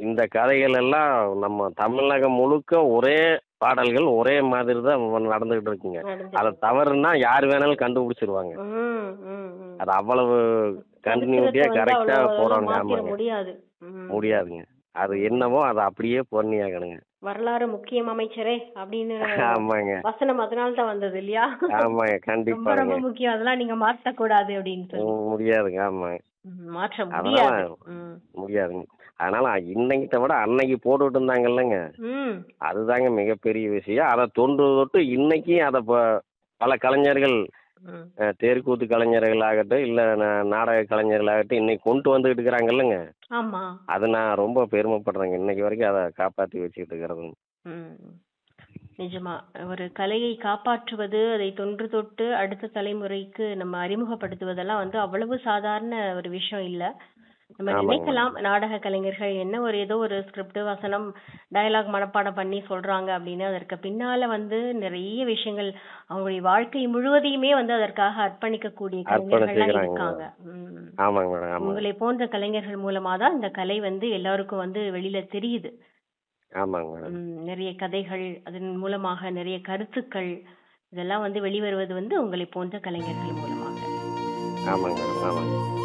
இந்த கதைகள் எல்லாம் நம்ம தமிழகம் முழுக்க ஒரே பாடல்கள் ஒரே மாதிரி தான் நடந்துகிட்டு இருக்குங்க நடந்து அதை தவறுனா யார் வேணாலும் கண்டுபிடிச்சிருவாங்க ம், ம், ம். அது அவ்வளவு கண்டினியூட்டியா சரித்திரத்தை வந்து கரெக்டா அவ்வளவு போறாங்க மாத்திர ஆமாங்க முடியாது ம். முடியாதுங்க அது என்னவோ அதை அப்படியே பண்ணியாகணுங்க வரலாறு முக்கியம் அமைச்சரே அப்படின்னு ஆமாங்க வசனம் அதனால தான் வந்தது இல்லையா ஆமாங்க ரொம்ப கண்டிப்பாங்க ரொம்ப முக்கியம் அதெல்லாம் நீங்க மாற்றக்கூடாது அப்படின்னு சொல்லி ம், முடியாதுங்க ஆமாங்க ம், மாற்ற அதனால முடியாது ம். முடியாதுங்க அதனால இன்னைக்கிட்ட விட அன்னைக்கு போட்டுட்டு இருந்தாங்கல்லங்க ம் அதுதாங்க மிகப்பெரிய விஷயம் அதை தொன்று தொட்டு இன்னைக்கு அதை ப- பல கலைஞர்கள் ம் அஹ், தெருக்கூத்து கலைஞர்களாகட்டும் இல்லை நாடக கலைஞர்களாகட்டும் இன்னைக்கு கொண்டு வந்துகிட்டு இருக்கிறாங்கல்லங்க ஆமா அது நான் ரொம்ப பெருமைப்படுறேங்க இன்னைக்கு வரைக்கும் அதை காப்பாற்றி வச்சுக்கிட்டு இருக்கிறது ம். நிஜமா ஒரு கலையை காப்பாற்றுவது அதை தொன்று தொட்டு அடுத்த தலைமுறைக்கு நம்ம அறிமுகப்படுத்துவதெல்லாம் வந்து அவ்வளவு சாதாரண ஒரு விஷயம் இல்ல நம்ம ஆமாங்க. நினைக்கலாம் நாடக கலைஞர்கள் என்ன ஒரு ஏதோ ஒரு ஸ்கிரிப்ட் வசனம் டயலாக் மனப்பாடம் பண்ணி சொல்றாங்க அப்படின்னு அதற்கு பின்னால வந்து நிறைய விஷயங்கள் அவங்களுடைய வாழ்க்கை முழுவதையுமே வந்து அதற்காக அர்ப்பணிக்கக்கூடிய கலைஞர்கள்லாம் அர்ப்பணிச்சுக்கிறாங்க. இருக்காங்க ம். ஆமாங்க மேடம் ஆமாங்க உங்களை போன்ற கலைஞர்கள் மூலமா தான் இந்த கலை வந்து எல்லாருக்கும் வந்து வெளியில தெரியுது ஆமாங்க மேடம் ம், நிறைய கதைகள் அதன் மூலமாக நிறைய கருத்துக்கள் இதெல்லாம் வந்து வெளிவருவது வந்து உங்களை போன்ற கலைஞர்கள் மூலமாக ஆமாங்க மேடம் ஆமாங்க